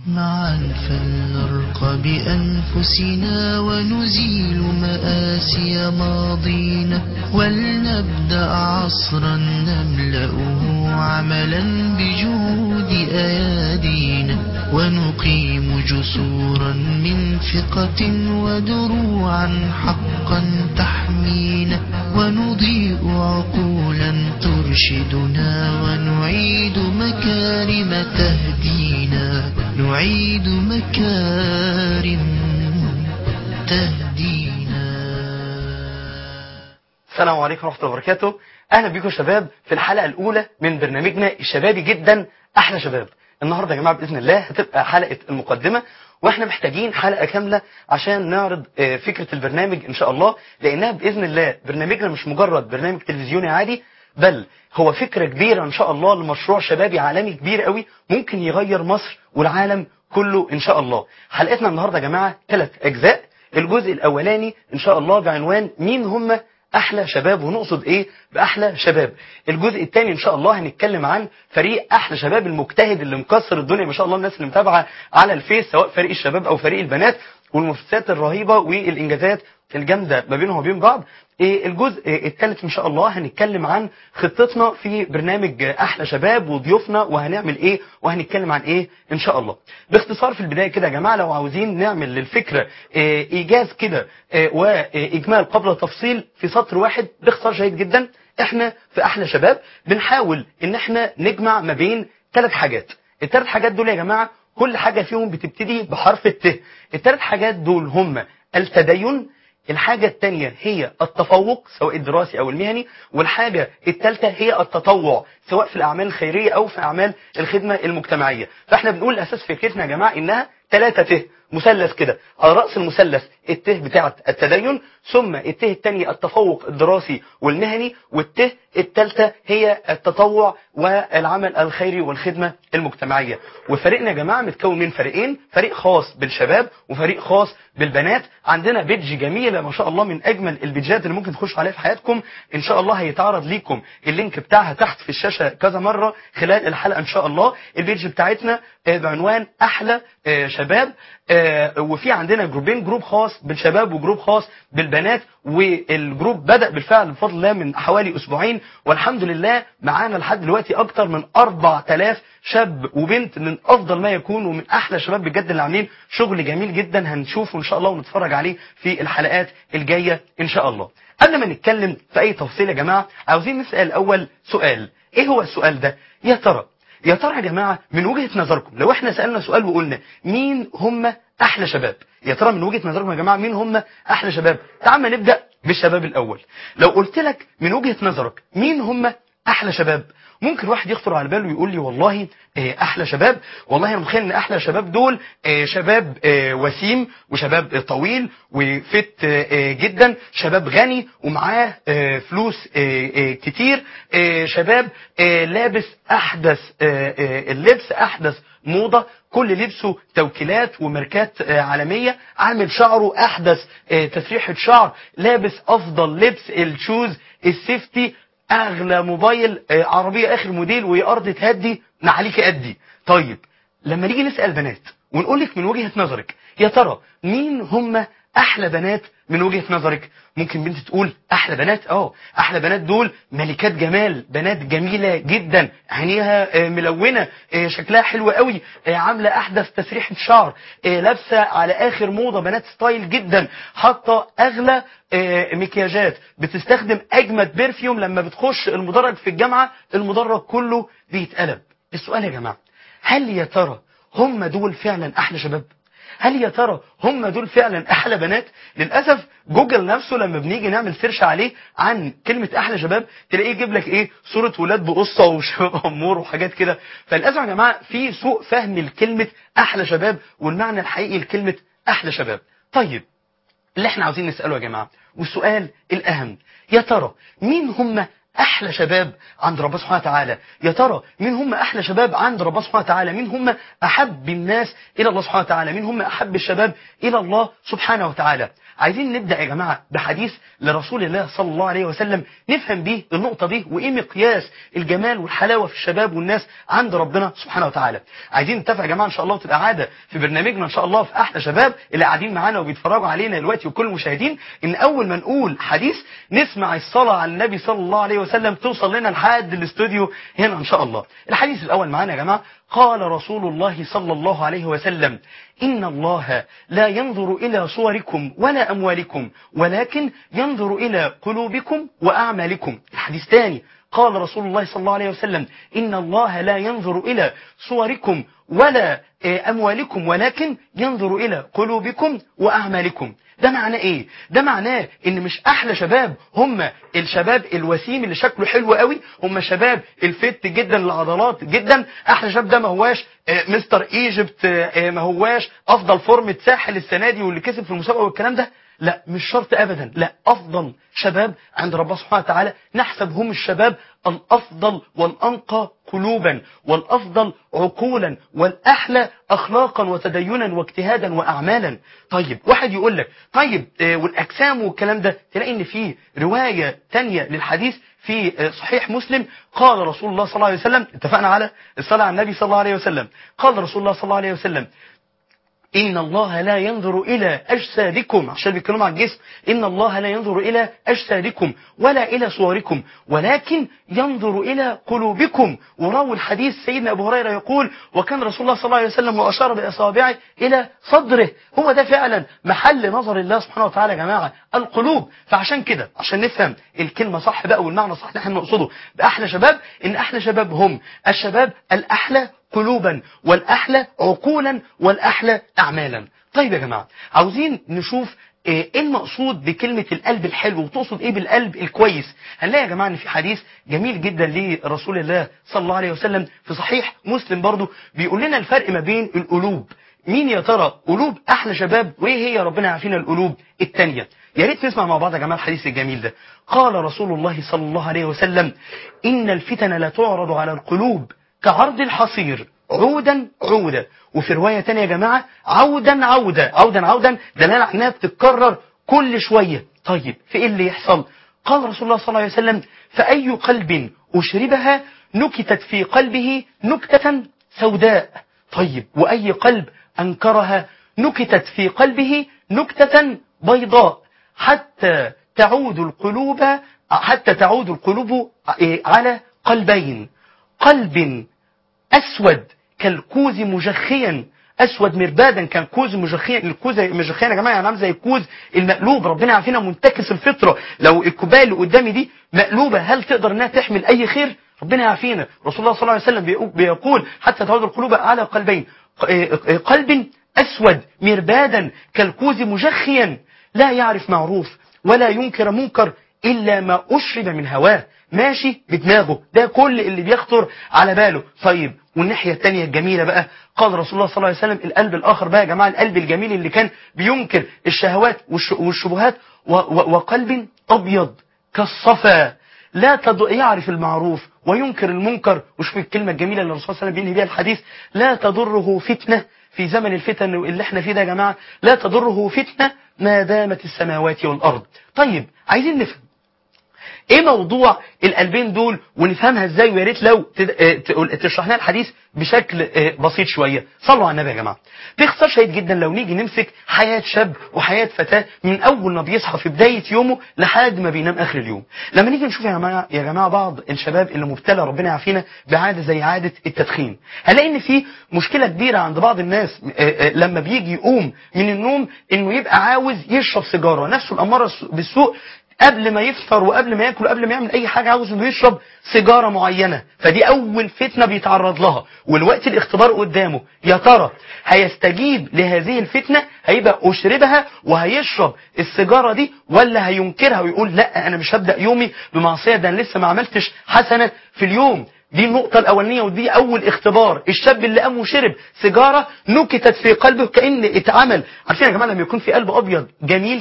معا فلنرق بأنفسنا ونزيل مآسي ماضينا ولنبدأ عصرا نملأه عملا بجهود أيادينا ونقيم جسورا من ثقة ودروعا حقا تحمينا ونضيء عقولا ترشدنا ونعيد مكارم تهدينا نعيد مكارم تهدينا السلام عليكم ورحمة الله وبركاته أهلا بيكم شباب في الحلقة الأولى من برنامجنا الشبابي جدا أحلى شباب النهاردة يا جماعة بإذن الله هتبقى حلقة المقدمة واحنا محتاجين حلقة كاملة عشان نعرض آه، فكرة البرنامج إن شاء الله لأنها بإذن الله برنامجنا مش مجرد برنامج تلفزيوني عادي بل هو فكرة كبيرة إن شاء الله لمشروع شبابي عالمي كبير قوي ممكن يغير مصر والعالم كله إن شاء الله حلقتنا النهاردة يا جماعة ثلاث أجزاء الجزء الأولاني إن شاء الله بعنوان مين هم احلى شباب ونقصد ايه باحلى شباب الجزء الثاني ان شاء الله هنتكلم عن فريق احلى شباب المجتهد اللي مكسر الدنيا ما شاء الله الناس اللي متابعه على الفيس سواء فريق الشباب او فريق البنات والمنافسات الرهيبه والانجازات الجامده ما بينهم وبين بعض إيه الجزء الثالث ان شاء الله هنتكلم عن خطتنا في برنامج احلى شباب وضيوفنا وهنعمل ايه وهنتكلم عن ايه ان شاء الله باختصار في البدايه كده يا جماعه لو عاوزين نعمل للفكره إيه ايجاز كده إيه واجمال قبل تفصيل في سطر واحد باختصار شديد جدا احنا في احلى شباب بنحاول ان احنا نجمع ما بين ثلاث حاجات الثلاث حاجات دول يا جماعه كل حاجه فيهم بتبتدي بحرف الت الثلاث حاجات دول هم التدين الحاجة الثانية هي التفوق سواء الدراسي أو المهني والحاجة الثالثة هي التطوع سواء في الأعمال الخيرية أو في أعمال الخدمة المجتمعية فاحنا بنقول أساس فكرتنا يا جماعة إنها ثلاثة ته مثلث كده على رأس المثلث الته بتاعة التدين ثم الته الثانية التفوق الدراسي والمهني والته الثالثة هي التطوع والعمل الخيري والخدمة المجتمعية وفريقنا يا جماعة متكون من فريقين فريق خاص بالشباب وفريق خاص بالبنات عندنا بيدج جميلة ما شاء الله من أجمل البيدجات اللي ممكن تخشوا عليها في حياتكم إن شاء الله هيتعرض ليكم اللينك بتاعها تحت في الشاشة كذا مرة خلال الحلقة إن شاء الله البيدج بتاعتنا آه، بعنوان أحلى آه، شباب آه، وفي عندنا جروبين جروب خاص بالشباب وجروب خاص بالبنات والجروب بدأ بالفعل بفضل الله من حوالي أسبوعين والحمد لله معانا لحد دلوقتي أكتر من 4000 شاب وبنت من أفضل ما يكون ومن أحلى شباب بجد اللي عاملين شغل جميل جدا هنشوفه إن شاء الله ونتفرج عليه في الحلقات الجاية إن شاء الله قبل ما نتكلم في أي تفصيل يا جماعة عاوزين نسأل الأول سؤال إيه هو السؤال ده يا ترى يا ترى يا جماعة من وجهة نظركم لو احنا سألنا سؤال وقلنا مين هم أحلى شباب يا ترى من وجهة نظركم يا جماعة مين هم أحلى شباب تعال ما نبدأ بالشباب الأول لو قلت لك من وجهة نظرك مين هم أحلى شباب ممكن واحد يخطر على باله ويقول لي والله آه، احلى شباب والله انا متخيل ان احلى شباب دول آه، شباب آه، وسيم وشباب آه، طويل وفت آه، آه، جدا شباب غني ومعاه آه، فلوس آه، آه، كتير آه، شباب آه، لابس احدث آه، آه، اللبس احدث موضة كل لبسه توكيلات وماركات آه، عالمية عامل شعره احدث آه، تسريحة شعر لابس افضل لبس الشوز السيفتي اغلى موبايل آه، عربيه اخر موديل ويا ارض تهدي نعليك ادي طيب لما نيجي نسال بنات ونقول لك من وجهه نظرك يا ترى مين هم احلى بنات من وجهه نظرك ممكن بنت تقول احلى بنات اه احلى بنات دول ملكات جمال بنات جميله جدا عينيها آه، ملونه آه، شكلها حلو قوي آه، عامله احدث تسريحه شعر آه، لابسه على اخر موضه بنات ستايل جدا حاطه اغلى آه، مكياجات بتستخدم اجمد برفيوم لما بتخش المدرج في الجامعه المدرج كله بيتقلب السؤال يا جماعه هل يا ترى هم دول فعلا احلى شباب هل يا ترى هم دول فعلا احلى بنات للاسف جوجل نفسه لما بنيجي نعمل سيرش عليه عن كلمه احلى شباب تلاقيه يجيب لك ايه صوره ولاد بقصه وشباب امور وحاجات كده فللاسف يا جماعه في سوء فهم لكلمه احلى شباب والمعنى الحقيقي لكلمه احلى شباب طيب اللي احنا عاوزين نساله يا جماعه والسؤال الاهم يا ترى مين هم احلى شباب عند ربنا سبحانه وتعالى يا ترى مين هم احلى شباب عند ربنا سبحانه وتعالى مين هم احب الناس الى الله سبحانه وتعالى مين هم احب الشباب الى الله سبحانه وتعالى عايزين نبدا يا جماعه بحديث لرسول الله صلى الله عليه وسلم نفهم بيه النقطه دي وايه مقياس الجمال والحلاوه في الشباب والناس عند ربنا سبحانه وتعالى عايزين نتفق يا جماعه ان شاء الله تبقى عاده في برنامجنا ان شاء الله في احلى شباب اللي قاعدين معانا وبيتفرجوا علينا دلوقتي وكل المشاهدين ان اول ما نقول حديث نسمع الصلاه على النبي صلى الله عليه وسلم توصل لنا لحد الاستوديو هنا ان شاء الله الحديث الاول معانا يا جماعه قال رسول الله صلى الله عليه وسلم إن الله لا ينظر إلى صوركم ولا أموالكم ولكن ينظر إلى قلوبكم وأعمالكم الحديث ثاني قال رسول الله صلى الله عليه وسلم إن الله لا ينظر إلى صوركم ولا أموالكم ولكن ينظر إلى قلوبكم وأعمالكم ده معناه ايه ده معناه ان مش احلى شباب هم الشباب الوسيم اللي شكله حلو قوي هم شباب الفت جدا العضلات جدا احلى شباب ده ما هواش مستر ايجيبت ما هواش افضل فورمة ساحل السنة دي واللي كسب في المسابقة والكلام ده لا مش شرط ابدا لا افضل شباب عند ربنا سبحانه وتعالى نحسب هم الشباب الافضل والانقى قلوبا والافضل عقولا والاحلى اخلاقا وتدينا واجتهادا واعمالا طيب واحد يقول لك طيب آه والاجسام والكلام ده تلاقي ان في روايه تانية للحديث في آه صحيح مسلم قال رسول الله صلى الله عليه وسلم اتفقنا على الصلاه على النبي صلى الله عليه وسلم قال رسول الله صلى الله عليه وسلم إن الله لا ينظر إلى أجسادكم عشان بيتكلموا عن الجسم إن الله لا ينظر إلى أجسادكم ولا إلى صوركم ولكن ينظر إلى قلوبكم وراوا الحديث سيدنا أبو هريرة يقول وكان رسول الله صلى الله عليه وسلم وأشار بإصابعه إلى صدره هو ده فعلا محل نظر الله سبحانه وتعالى يا جماعة القلوب فعشان كده عشان نفهم الكلمة صح بقى والمعنى صح اللي احنا نقصده بأحلى شباب إن أحلى شباب هم الشباب الأحلى قلوبا والأحلى عقولا والأحلى أعمالا طيب يا جماعة عاوزين نشوف ايه المقصود بكلمة القلب الحلو وتقصد ايه بالقلب الكويس هنلاقي يا جماعة ان في حديث جميل جدا لرسول الله صلى الله عليه وسلم في صحيح مسلم برضو بيقول لنا الفرق ما بين القلوب مين يا ترى قلوب احلى شباب وايه هي ربنا عارفين القلوب التانية يا ريت نسمع مع بعض يا جماعه الحديث الجميل ده قال رسول الله صلى الله عليه وسلم ان الفتن لا تعرض على القلوب كعرض الحصير عودا عودا وفي رواية تانية يا جماعة عودا عودا عودا عودا دلالة على انها بتتكرر كل شوية طيب في ايه اللي يحصل قال رسول الله صلى الله عليه وسلم فأي قلب أشربها نكتت في قلبه نكتة سوداء طيب وأي قلب أنكرها نكتت في قلبه نكتة بيضاء حتى تعود القلوب حتى تعود القلوب على قلبين قلب أسود كالكوز مجخيا أسود مربادا كالكوز مجخيا الكوز مجخيا يا جماعة يعني عامل زي الكوز المقلوب ربنا عارفينها منتكس الفطرة لو الكوباية اللي قدامي دي مقلوبة هل تقدر انها تحمل أي خير ربنا يعافينا رسول الله صلى الله عليه وسلم بيقول حتى تعود القلوب على قلبين قلب أسود مربادا كالكوز مجخيا لا يعرف معروف ولا ينكر منكر إلا ما أشرب من هواه ماشي بدماغه ده كل اللي بيخطر على باله طيب والناحية التانية الجميلة بقى قال رسول الله صلى الله عليه وسلم القلب الآخر بقى يا جماعة القلب الجميل اللي كان بينكر الشهوات والشبهات وقلب أبيض كالصفا لا تض... يعرف المعروف وينكر المنكر وشوف الكلمة الجميلة اللي الرسول صلى الله عليه وسلم بينهي بيها الحديث لا تضره فتنة في زمن الفتن اللي احنا فيه ده يا جماعة لا تضره فتنة ما دامت السماوات والأرض طيب عايزين نفهم ايه موضوع القلبين دول ونفهمها ازاي ويا ريت لو تشرح لنا الحديث بشكل بسيط شويه صلوا على النبي يا جماعه باختصار شديد جدا لو نيجي نمسك حياه شاب وحياه فتاه من اول ما بيصحى في بدايه يومه لحد ما بينام اخر اليوم لما نيجي نشوف يا جماعه يا جماعه بعض الشباب اللي مبتلى ربنا يعافينا بعاده زي عاده التدخين هنلاقي ان في مشكله كبيره عند بعض الناس لما بيجي يقوم من النوم انه يبقى عاوز يشرب سيجاره نفسه الاماره بالسوء قبل ما يفطر وقبل ما ياكل وقبل ما يعمل اي حاجه عاوز انه يشرب سيجاره معينه فدي اول فتنه بيتعرض لها والوقت الاختبار قدامه يا ترى هيستجيب لهذه الفتنه هيبقى اشربها وهيشرب السيجاره دي ولا هينكرها ويقول لا انا مش هبدا يومي بمعصيه ده انا لسه ما عملتش حسنه في اليوم دي النقطة الأولانية ودي أول اختبار الشاب اللي قام وشرب سيجارة نكتت في قلبه كأن اتعمل عارفين يا جماعة لما يكون في قلب أبيض جميل كده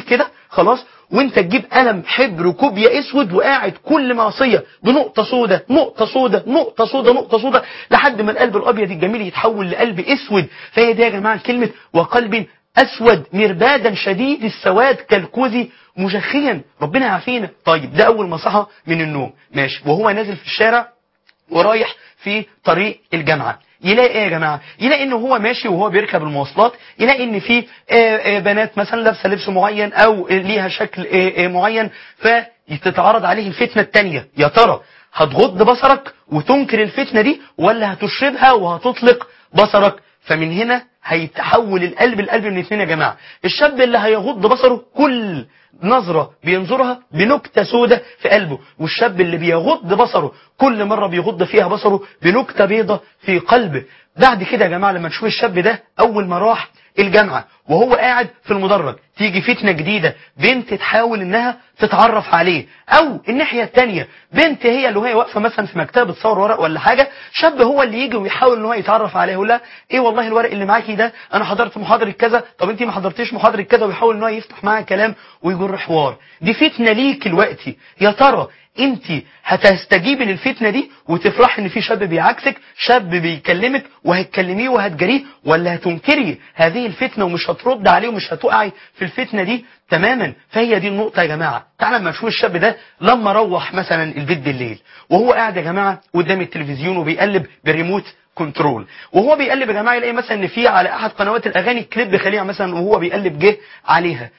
خلاص وانت تجيب قلم حبر كوبيا اسود وقاعد كل معصيه بنقطه سودة نقطه سودة نقطه سودة نقطه سودة لحد ما القلب الابيض الجميل يتحول لقلب اسود فهي دي يا جماعه كلمه وقلب اسود مربادا شديد السواد كالكوز مجخيا ربنا يعافينا طيب ده اول ما صحى من النوم ماشي وهو نازل في الشارع ورايح في طريق الجامعه يلاقي ايه يا جماعه يلاقي ان هو ماشي وهو بيركب المواصلات يلاقي ان في آه، آه، بنات مثلا لابسه لبس معين او ليها شكل آه، آه، معين فتتعرض عليه الفتنه الثانيه يا ترى هتغض بصرك وتنكر الفتنه دي ولا هتشربها وهتطلق بصرك فمن هنا هيتحول القلب القلب من اثنين يا جماعه الشاب اللي هيغض بصره كل نظرة بينظرها بنكتة سودة في قلبه والشاب اللي بيغض بصره كل مرة بيغض فيها بصره بنكتة بيضة في قلبه بعد كده يا جماعة لما نشوف الشاب ده أول ما راح الجامعة وهو قاعد في المدرج تيجي فتنة جديدة بنت تحاول انها تتعرف عليه او الناحية التانية بنت هي اللي وهي واقفة مثلا في مكتبة بتصور ورق ولا حاجة شاب هو اللي يجي ويحاول ان هو يتعرف عليها يقول لها ايه والله الورق اللي معاكي ده انا حضرت محاضرة كذا طب انت ما حضرتيش محاضرة كذا ويحاول ان هو يفتح معاها كلام ويجر حوار دي فتنة ليك دلوقتي يا ترى انت هتستجيبي للفتنة دي وتفرحي ان في شاب بيعكسك شاب بيكلمك وهتكلميه وهتجريه ولا هتنكري هذه الفتنة ومش هترد عليه ومش هتقعي في الفتنة دي تماما فهي دي النقطة يا جماعة تعالى لما نشوف الشاب ده لما روح مثلا البيت بالليل وهو قاعد يا جماعة قدام التلفزيون وبيقلب بريموت كنترول وهو بيقلب يا جماعة يلاقي مثلا ان في على احد قنوات الاغاني كليب خليع مثلا وهو بيقلب جه عليها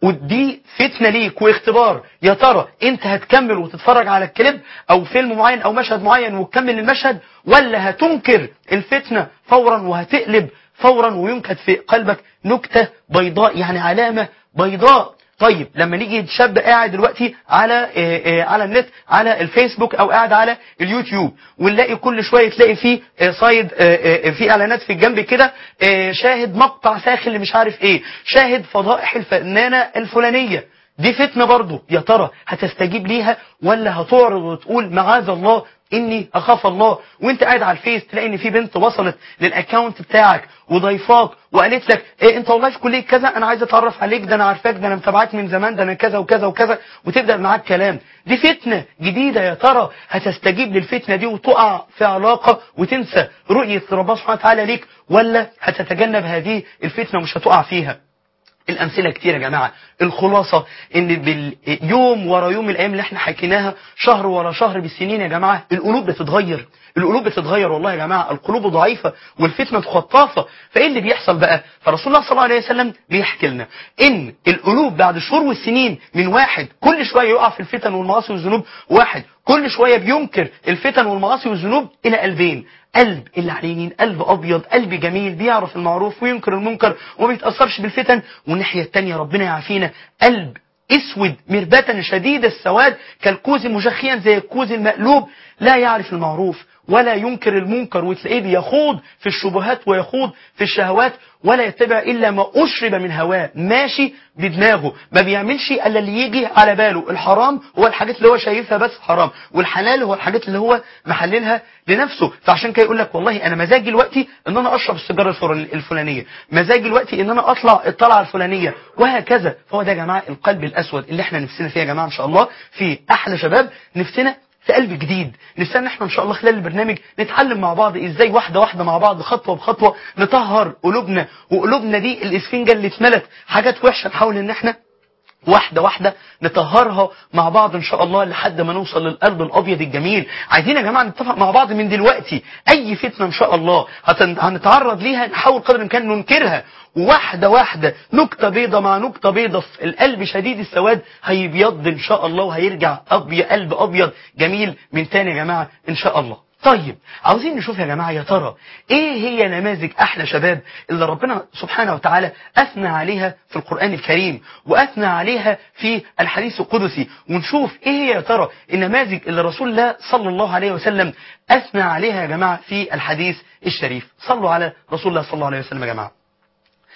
ودي فتنة ليك واختبار يا ترى انت هتكمل وتتفرج على الكليب او فيلم معين او مشهد معين وتكمل المشهد ولا هتنكر الفتنة فورا وهتقلب فورا وينكت في قلبك نكتة بيضاء يعني علامة بيضاء طيب لما نيجي شاب قاعد دلوقتي على آه، آه، على النت على الفيسبوك او قاعد على اليوتيوب ونلاقي كل شويه تلاقي فيه آه، سايد آه، آه، في اعلانات في الجنب كده آه، شاهد مقطع ساخن اللي مش عارف ايه شاهد فضائح الفنانه الفلانيه دي فتنه برضه يا ترى هتستجيب ليها ولا هتعرض وتقول معاذ الله اني اخاف الله وانت قاعد على الفيس تلاقي ان في بنت وصلت للاكونت بتاعك وضيفاك وقالت لك إيه انت والله في كليه كذا انا عايز اتعرف عليك ده انا عارفاك ده انا متابعاك من زمان ده انا كذا وكذا وكذا وتبدا معاك كلام دي فتنه جديده يا ترى هتستجيب للفتنه دي وتقع في علاقه وتنسى رؤيه ربنا سبحانه وتعالى ليك ولا هتتجنب هذه الفتنه ومش هتقع فيها الأمثلة كتير يا جماعة الخلاصة إن باليوم ورا يوم الأيام اللي احنا حكيناها شهر ورا شهر بالسنين يا جماعة القلوب بتتغير القلوب بتتغير والله يا جماعة القلوب ضعيفة والفتنة خطافة فإيه اللي بيحصل بقى فرسول الله صلى الله عليه وسلم بيحكي لنا إن القلوب بعد الشهور والسنين من واحد كل شوية يقع في الفتن والمعاصي والذنوب واحد كل شوية بينكر الفتن والمعاصي والذنوب إلى قلبين قلب اللي على اليمين قلب ابيض قلب جميل بيعرف المعروف وينكر المنكر وما بيتاثرش بالفتن والناحيه الثانيه ربنا يعافينا قلب اسود مربتا شديد السواد كالكوز مجخيا زي الكوز المقلوب لا يعرف المعروف ولا ينكر المنكر وتلاقيه بيخوض في الشبهات ويخوض في الشهوات ولا يتبع الا ما اشرب من هواه ماشي بدماغه ما بيعملش الا اللي يجي على باله الحرام هو الحاجات اللي هو شايفها بس حرام والحلال هو الحاجات اللي هو محللها لنفسه فعشان كده يقول لك والله انا مزاجي دلوقتي ان انا اشرب السيجاره الفر- الفلانيه مزاجي دلوقتي ان انا اطلع الطلعه الفلانيه وهكذا فهو ده يا جماعه القلب الاسود اللي احنا نفسنا فيه يا جماعه ان شاء الله في احلى شباب نفسنا في قلب جديد نستنى احنا ان شاء الله خلال البرنامج نتعلم مع بعض ازاي واحده واحده مع بعض خطوه بخطوه نطهر قلوبنا وقلوبنا دي الاسفنجه اللي اتملت حاجات وحشه نحاول ان احنا واحدة واحدة نطهرها مع بعض ان شاء الله لحد ما نوصل للقلب الابيض الجميل عايزين يا جماعة نتفق مع بعض من دلوقتي اي فتنة ان شاء الله هتن- هنتعرض ليها نحاول قدر الامكان ننكرها واحدة واحدة نكتة بيضة مع نكتة بيضة في القلب شديد السواد هيبيض ان شاء الله وهيرجع ابيض قلب ابيض جميل من تاني يا جماعة ان شاء الله طيب عاوزين نشوف يا جماعة يا ترى ايه هي نماذج احلى شباب اللي ربنا سبحانه وتعالى اثنى عليها في القرآن الكريم واثنى عليها في الحديث القدسي ونشوف ايه هي يا ترى النماذج اللي رسول الله صلى الله عليه وسلم اثنى عليها يا جماعة في الحديث الشريف صلوا على رسول الله صلى الله عليه وسلم يا جماعة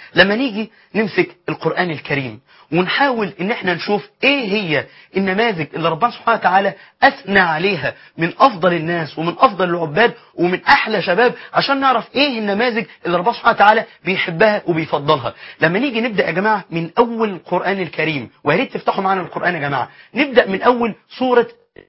لما نيجي نمسك القرآن الكريم ونحاول ان احنا نشوف ايه هي النماذج اللي ربنا سبحانه وتعالى اثنى عليها من افضل الناس ومن افضل العباد ومن احلى شباب عشان نعرف ايه النماذج اللي ربنا سبحانه وتعالى بيحبها وبيفضلها لما نيجي نبدا يا جماعه من اول القران الكريم ويا ريت تفتحوا معانا القران يا جماعه نبدا من اول سوره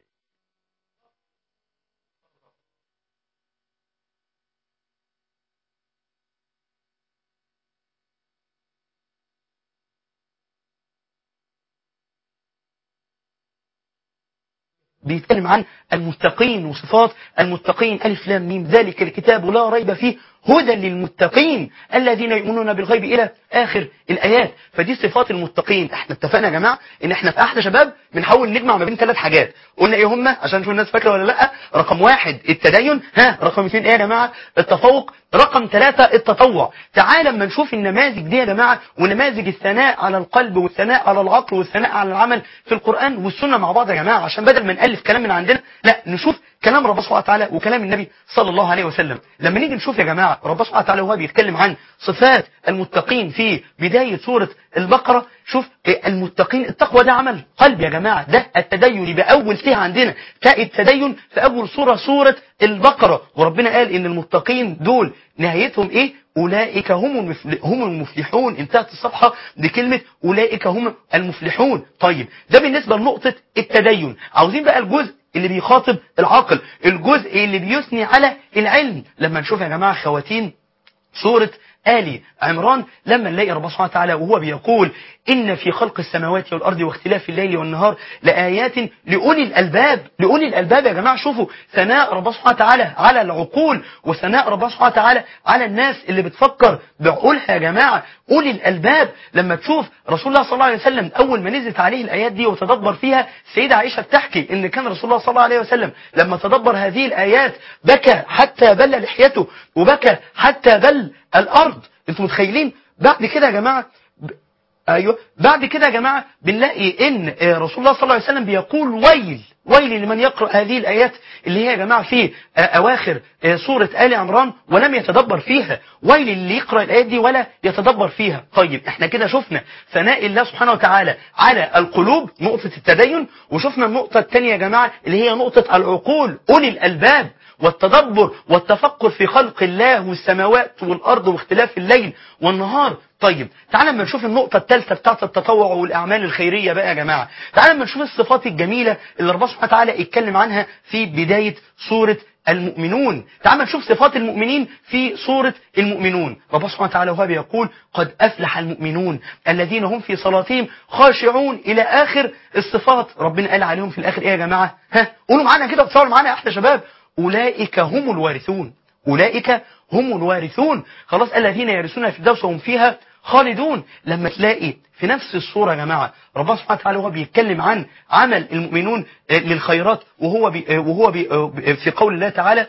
بيتكلم عن المتقين وصفات المتقين ألف لام ميم ذلك الكتاب لا ريب فيه هدى للمتقين الذين يؤمنون بالغيب إلى آخر الآيات فدي صفات المتقين احنا اتفقنا يا جماعة ان احنا في أحلى شباب بنحاول نجمع ما بين ثلاث حاجات قلنا ايه هم عشان نشوف الناس فاكرة ولا لا رقم واحد التدين ها رقم اثنين ايه يا جماعة التفوق رقم ثلاثة التطوع تعال اما نشوف النماذج دي يا جماعة ونماذج الثناء على القلب والثناء على العقل والثناء على العمل في القرآن والسنة مع بعض يا جماعة عشان بدل ما نألف كلام من عندنا لا نشوف كلام ربنا سبحانه وتعالى وكلام النبي صلى الله عليه وسلم لما نيجي نشوف يا جماعة ربنا سبحانه وتعالى وهو بيتكلم عن صفات المتقين في بداية سورة البقرة شوف المتقين التقوى ده عمل قلب يا جماعة ده التدين يبقى أول فيها عندنا تاء التدين في أول سورة سورة البقرة وربنا قال إن المتقين دول نهايتهم إيه أولئك هم المفل... هم المفلحون انتهت الصفحة بكلمة أولئك هم المفلحون طيب ده بالنسبة لنقطة التدين عاوزين بقى الجزء اللي بيخاطب العقل الجزء اللي بيثني على العلم لما نشوف يا جماعة خواتيم سورة آل عمران لما نلاقي ربنا سبحانه وتعالى وهو بيقول إن في خلق السماوات والأرض واختلاف الليل والنهار لآيات لأولي الألباب لأولي الألباب يا جماعة شوفوا ثناء ربنا سبحانه وتعالى على العقول وثناء ربنا سبحانه وتعالى على الناس اللي بتفكر بعقولها يا جماعة أولي الألباب لما تشوف رسول الله صلى الله عليه وسلم أول ما نزلت عليه الآيات دي وتدبر فيها السيدة عائشة بتحكي إن كان رسول الله صلى الله عليه وسلم لما تدبر هذه الآيات بكى حتى بل لحيته وبكى حتى بل الأرض انتوا متخيلين بعد كده يا جماعة ب... ايوه بعد كده يا جماعة بنلاقي ان رسول الله صلى الله عليه وسلم بيقول ويل ويل لمن يقرأ هذه الآيات اللي هي يا جماعة في أواخر سورة آل عمران ولم يتدبر فيها ويل اللي يقرأ الآيات دي ولا يتدبر فيها طيب احنا كده شفنا ثناء الله سبحانه وتعالى على القلوب نقطة التدين وشفنا النقطة الثانية يا جماعة اللي هي نقطة العقول أولي الألباب والتدبر والتفكر في خلق الله والسماوات والأرض واختلاف الليل والنهار طيب تعالى لما نشوف النقطة الثالثة بتاعت التطوع والأعمال الخيرية بقى يا جماعة تعالى لما نشوف الصفات الجميلة اللي ربنا سبحانه وتعالى اتكلم عنها في بداية سورة المؤمنون تعال نشوف صفات المؤمنين في سورة المؤمنون ربنا سبحانه وتعالى وهو بيقول قد أفلح المؤمنون الذين هم في صلاتهم خاشعون إلى آخر الصفات ربنا قال عليهم في الآخر إيه يا جماعة ها قولوا معانا كده وتصوروا معانا يا أحلى شباب أولئك هم الوارثون أولئك هم الوارثون خلاص الذين يرثون في الدوس وهم فيها خالدون لما تلاقي في نفس الصورة يا جماعة ربنا سبحانه وتعالى وهو بيتكلم عن عمل المؤمنون للخيرات وهو بي وهو بي في قول الله تعالى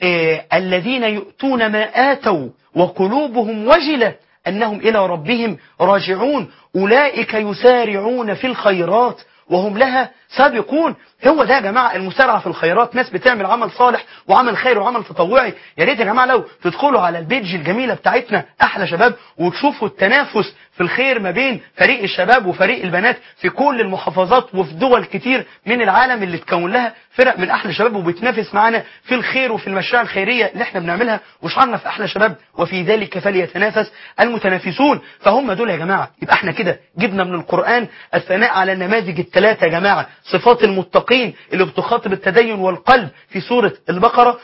الذين يؤتون ما آتوا وقلوبهم وجلة أنهم إلى ربهم راجعون أولئك يسارعون في الخيرات وهم لها سابقون هو ده يا جماعة المسارعة في الخيرات ناس بتعمل عمل صالح وعمل خير وعمل تطوعي يا ريت يا جماعة لو تدخلوا على البيج الجميلة بتاعتنا أحلى شباب وتشوفوا التنافس في الخير ما بين فريق الشباب وفريق البنات في كل المحافظات وفي دول كتير من العالم اللي تكون لها فرق من أحلى شباب وبتنافس معانا في الخير وفي المشاريع الخيرية اللي احنا بنعملها وشعرنا في أحلى شباب وفي ذلك فليتنافس المتنافسون فهم دول يا جماعة يبقى احنا كده جبنا من القرآن الثناء على النماذج الثلاثة يا جماعة صفات المتقين اللي بتخاطب التدين والقلب في سورة البقرة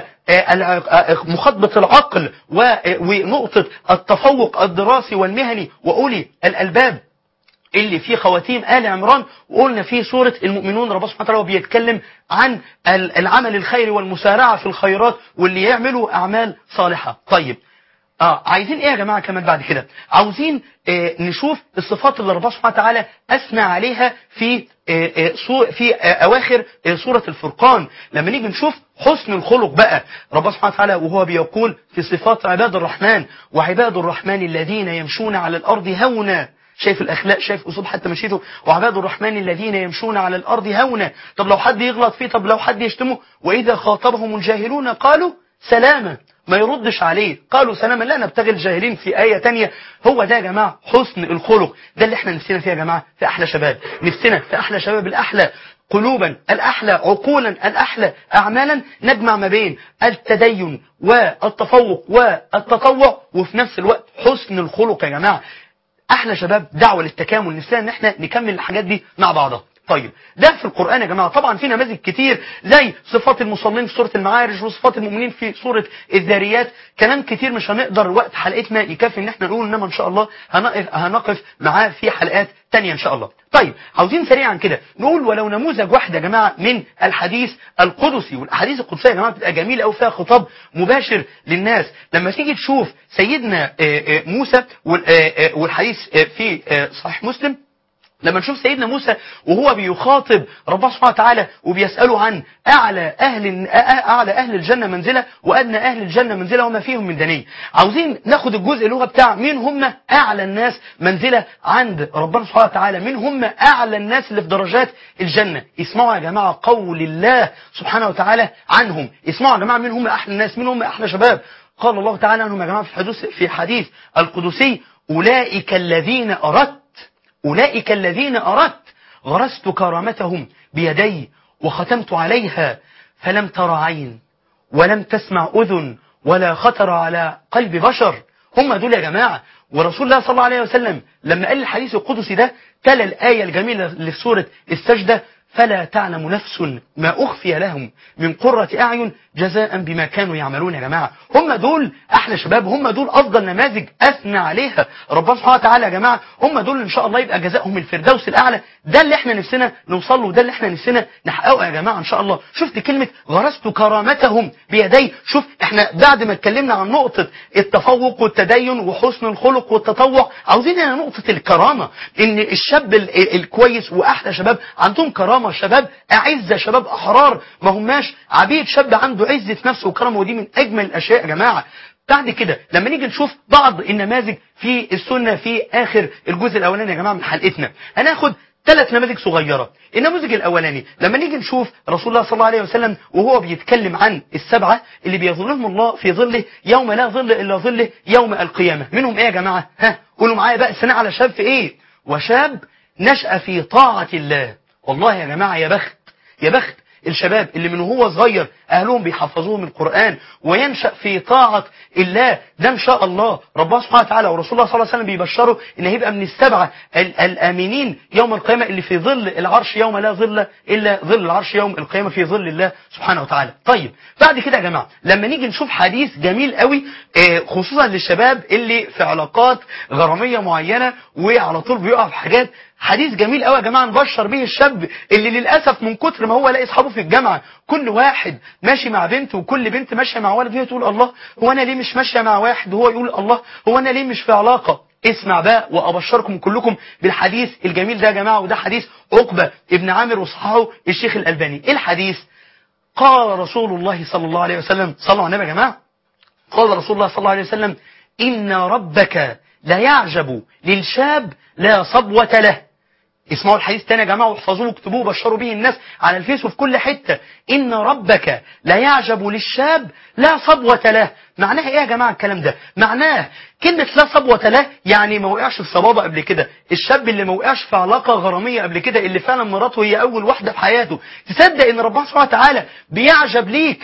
ومخاطبة العقل ونقطة التفوق الدراسي والمهني وأولي الألباب اللي في خواتيم آل عمران وقلنا في سورة المؤمنون ربنا سبحانه وتعالى بيتكلم عن العمل الخيري والمسارعة في الخيرات واللي يعملوا أعمال صالحة طيب اه عايزين ايه يا جماعة كمان بعد كده عاوزين آه نشوف الصفات اللي ربنا سبحانه وتعالى اثنى عليها في آه آه في اواخر سورة الفرقان لما نيجي نشوف حسن الخلق بقى ربنا سبحانه وتعالى وهو بيقول في صفات عباد الرحمن وعباد الرحمن الذين يمشون على الارض هونا شايف الاخلاق شايف اسلوب حتى مشيته وعباد الرحمن الذين يمشون على الارض هونا طب لو حد يغلط فيه طب لو حد يشتمه واذا خاطبهم الجاهلون قالوا سلامة ما يردش عليه قالوا سلاما لا نبتغي الجاهلين في آية تانية هو ده يا جماعة حسن الخلق ده اللي احنا نفسنا فيه يا جماعة في أحلى شباب نفسنا في أحلى شباب الأحلى قلوبا الأحلى عقولا الأحلى أعمالا نجمع ما بين التدين والتفوق والتطوع وفي نفس الوقت حسن الخلق يا جماعة احلى شباب دعوة للتكامل نفسنا ان احنا نكمل الحاجات دي مع بعضها طيب ده في القرآن يا جماعة طبعا في نماذج كتير زي صفات المصلين في سورة المعارج وصفات المؤمنين في سورة الذاريات كلام كتير مش هنقدر وقت حلقتنا يكفي ان احنا نقول انما ان شاء الله هنقف, هنقف معاه في حلقات تانية ان شاء الله طيب عاوزين سريعا كده نقول ولو نموذج واحد يا جماعة من الحديث القدسي والاحاديث القدسية يا جماعة بتبقى جميلة قوي فيها خطاب مباشر للناس لما تيجي تشوف سيدنا موسى والحديث في صحيح مسلم لما نشوف سيدنا موسى وهو بيخاطب ربنا سبحانه وتعالى وبيسأله عن أعلى أهل أعلى أهل الجنة منزلة وأدنى أهل الجنة منزلة وما فيهم من دنيا عاوزين ناخد الجزء اللي هو بتاع مين هم أعلى الناس منزلة عند ربنا سبحانه وتعالى مين هم أعلى الناس اللي في درجات الجنة اسمعوا يا جماعة قول الله سبحانه وتعالى عنهم اسمعوا يا جماعة مين هم أحلى الناس مين هم أحلى شباب قال الله تعالى عنهم يا جماعة في حديث في حديث القدسي أولئك الذين أردت أولئك الذين أردت غرست كرامتهم بيدي وختمت عليها فلم تر عين ولم تسمع أذن ولا خطر على قلب بشر هم دول يا جماعة ورسول الله صلى الله عليه وسلم لما قال الحديث القدسي ده تلا الآية الجميلة اللي في سورة السجدة فلا تعلم نفس ما أخفي لهم من قرة أعين جزاء بما كانوا يعملون يا جماعة هم دول أحلى شباب هم دول أفضل نماذج أثنى عليها ربنا سبحانه وتعالى يا جماعة هم دول إن شاء الله يبقى جزاءهم الفردوس الأعلى ده اللي احنا نفسنا نوصل له ده اللي احنا نفسنا نحققه يا جماعة إن شاء الله شفت كلمة غرست كرامتهم بيدي شوف احنا بعد ما اتكلمنا عن نقطة التفوق والتدين وحسن الخلق والتطوع عاوزين هنا نقطة الكرامة إن الشاب الكويس وأحلى شباب عندهم كرامة شباب أعزة شباب أحرار ما هماش عبيد شاب عنده عزة نفسه وكرامة ودي من أجمل الأشياء يا جماعة بعد كده لما نيجي نشوف بعض النماذج في السنة في آخر الجزء الأولاني يا جماعة من حلقتنا هناخد ثلاث نماذج صغيرة النموذج الأولاني لما نيجي نشوف رسول الله صلى الله عليه وسلم وهو بيتكلم عن السبعة اللي بيظلهم الله في ظله يوم لا ظل إلا ظله يوم القيامة منهم إيه يا جماعة ها قولوا معايا بقى الثناء على شاب في إيه وشاب نشأ في طاعة الله والله يا جماعة يا بخت يا بخت الشباب اللي من هو صغير أهلهم بيحفظوه من القرآن وينشأ في طاعة الله ده إن شاء الله ربنا سبحانه وتعالى ورسول الله صلى الله عليه وسلم بيبشروا إن هيبقى من السبعة الآمنين يوم القيامة اللي في ظل العرش يوم لا ظل إلا ظل العرش يوم القيامة في ظل الله سبحانه وتعالى طيب بعد كده يا جماعة لما نيجي نشوف حديث جميل قوي خصوصا للشباب اللي في علاقات غرامية معينة وعلى طول بيقع في حاجات حديث جميل قوي يا جماعه نبشر به الشاب اللي للاسف من كتر ما هو لاقي اصحابه في الجامعه كل واحد ماشي مع بنت وكل بنت ماشيه مع ولد هي تقول الله هو انا ليه مش ماشيه مع واحد وهو يقول الله هو انا ليه مش في علاقه اسمع بقى وابشركم كلكم بالحديث الجميل ده يا جماعه وده حديث عقبه ابن عامر وصححه الشيخ الالباني ايه الحديث قال رسول الله صلى الله عليه وسلم صلوا على النبي يا جماعه قال رسول الله صلى الله عليه وسلم ان ربك لا يعجب للشاب لا صبوه له اسمعوا الحديث تاني يا جماعة واحفظوه واكتبوه وبشروا به الناس على الفيس وفي كل حتة إن ربك لا يعجب للشاب لا صبوة له معناها إيه يا جماعة الكلام ده معناه كلمة لا صبوة له يعني ما وقعش في صبابة قبل كده الشاب اللي ما وقعش في علاقة غرامية قبل كده اللي فعلا مراته هي أول واحدة في حياته تصدق إن ربنا سبحانه وتعالى بيعجب ليك